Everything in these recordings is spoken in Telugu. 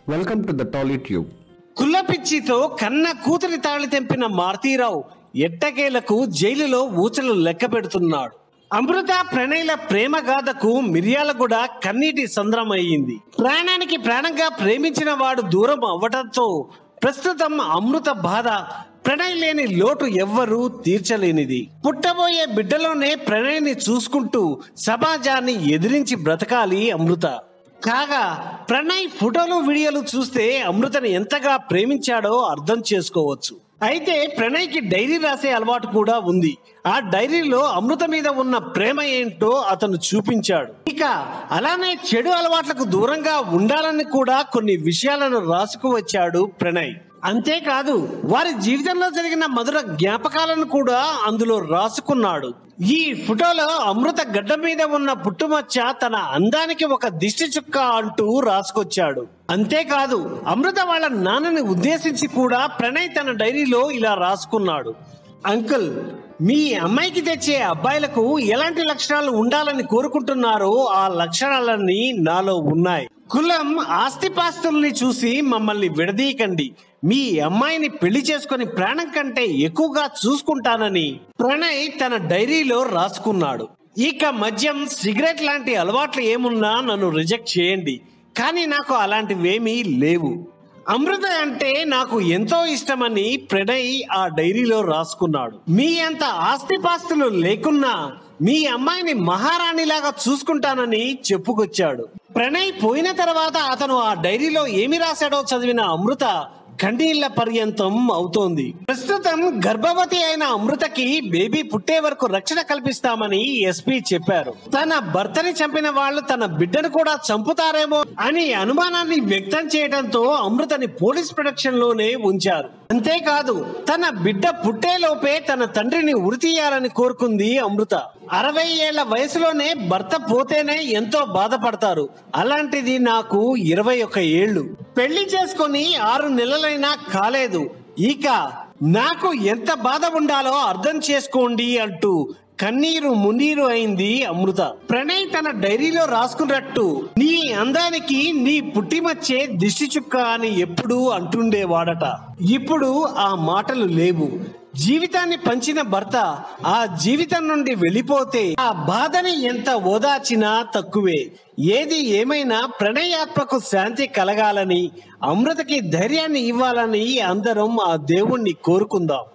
Welcome to the Tolly Tube. కుల్లపిచ్చితో కన్న కూతురి తాళి తెంపిన మారుతీరావు ఎట్టకేలకు జైలులో ఊచలు లెక్క పెడుతున్నాడు అమృత ప్రణయ్ల ప్రేమ గాథకు మిర్యాలగూడ కన్నీటి సంద్రమయ్యింది ప్రాణానికి ప్రాణంగా ప్రేమించిన వాడు దూరం అవ్వటంతో ప్రస్తుతం అమృత బాధ ప్రణయ్ లేని లోటు ఎవ్వరూ తీర్చలేనిది పుట్టబోయే బిడ్డలోనే ప్రణయ్ని చూసుకుంటూ సమాజాన్ని ఎదిరించి బ్రతకాలి అమృత కాగా ప్రణయ్ ఫోటోలు వీడియోలు చూస్తే అమృతని ఎంతగా ప్రేమించాడో అర్థం చేసుకోవచ్చు అయితే ప్రణయ్కి డైరీ రాసే అలవాటు కూడా ఉంది ఆ డైరీలో అమృత మీద ఉన్న ప్రేమ ఏంటో అతను చూపించాడు ఇక అలానే చెడు అలవాట్లకు దూరంగా ఉండాలని కూడా కొన్ని విషయాలను రాసుకు వచ్చాడు ప్రణయ్ అంతేకాదు వారి జీవితంలో జరిగిన మధుర జ్ఞాపకాలను కూడా అందులో రాసుకున్నాడు ఈ ఫోటోలో అమృత గడ్డ మీద ఉన్న పుట్టుమచ్చ తన అందానికి ఒక దిష్టి చుక్క అంటూ రాసుకొచ్చాడు అంతేకాదు అమృత వాళ్ళ నాన్నని ఉద్దేశించి కూడా ప్రణయ్ తన డైరీలో ఇలా రాసుకున్నాడు అంకుల్ మీ అమ్మాయికి తెచ్చే అబ్బాయిలకు ఎలాంటి లక్షణాలు ఉండాలని కోరుకుంటున్నారో ఆ లక్షణాలన్నీ నాలో ఉన్నాయి కులం ఆస్తిపాస్తుల్ని చూసి మమ్మల్ని విడదీయకండి మీ అమ్మాయిని పెళ్లి చేసుకుని ప్రాణం కంటే ఎక్కువగా చూసుకుంటానని ప్రణయ్ తన డైరీలో రాసుకున్నాడు ఇక మద్యం సిగరెట్ లాంటి అలవాట్లు ఏమున్నా నన్ను రిజెక్ట్ చేయండి కానీ నాకు అలాంటివేమీ లేవు అమృత అంటే నాకు ఎంతో ఇష్టమని ప్రణయ్ ఆ డైరీలో రాసుకున్నాడు మీ అంత ఆస్తిపాస్తులు లేకున్నా మీ అమ్మాయిని మహారాణిలాగా చూసుకుంటానని చెప్పుకొచ్చాడు ప్రణయ్ పోయిన తర్వాత అతను ఆ డైరీలో ఏమి రాశాడో చదివిన అమృత కన్నీళ్ల పర్యంతం అవుతోంది ప్రస్తుతం గర్భవతి అయిన అమృతకి బేబీ పుట్టే వరకు రక్షణ కల్పిస్తామని ఎస్పీ చెప్పారు తన భర్తని చంపిన వాళ్ళు తన బిడ్డను కూడా చంపుతారేమో అని అనుమానాన్ని వ్యక్తం చేయడంతో అమృతని పోలీస్ ప్రొటెక్షన్ లోనే ఉంచారు అంతేకాదు తన బిడ్డ పుట్టేలోపే తన తండ్రిని ఉరితీయాలని కోరుకుంది అమృత అరవై ఏళ్ల వయసులోనే భర్త పోతేనే ఎంతో బాధపడతారు అలాంటిది నాకు ఇరవై ఒక ఏళ్లు పెళ్లి చేసుకొని ఆరు నెలలైనా కాలేదు ఇక నాకు ఎంత బాధ ఉండాలో అర్థం చేసుకోండి అంటూ కన్నీరు మున్నీరు అయింది అమృత ప్రణయ్ తన డైరీలో రాసుకున్నట్టు నీ అందానికి నీ పుట్టిమచ్చే దిష్టి చుక్క అని ఎప్పుడూ అంటుండేవాడట ఇప్పుడు ఆ మాటలు లేవు జీవితాన్ని పంచిన భర్త ఆ జీవితం నుండి వెళ్ళిపోతే ఆ బాధని ఎంత ఓదార్చినా తక్కువే ఏది ఏమైనా ప్రణయాత్మకు శాంతి కలగాలని అమృతకి ధైర్యాన్ని ఇవ్వాలని అందరం ఆ దేవుణ్ణి కోరుకుందాం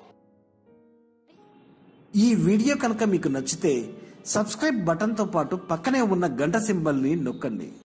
ఈ వీడియో కనుక మీకు నచ్చితే సబ్స్క్రైబ్ బటన్తో పాటు పక్కనే ఉన్న గంట సింబల్ని నొక్కండి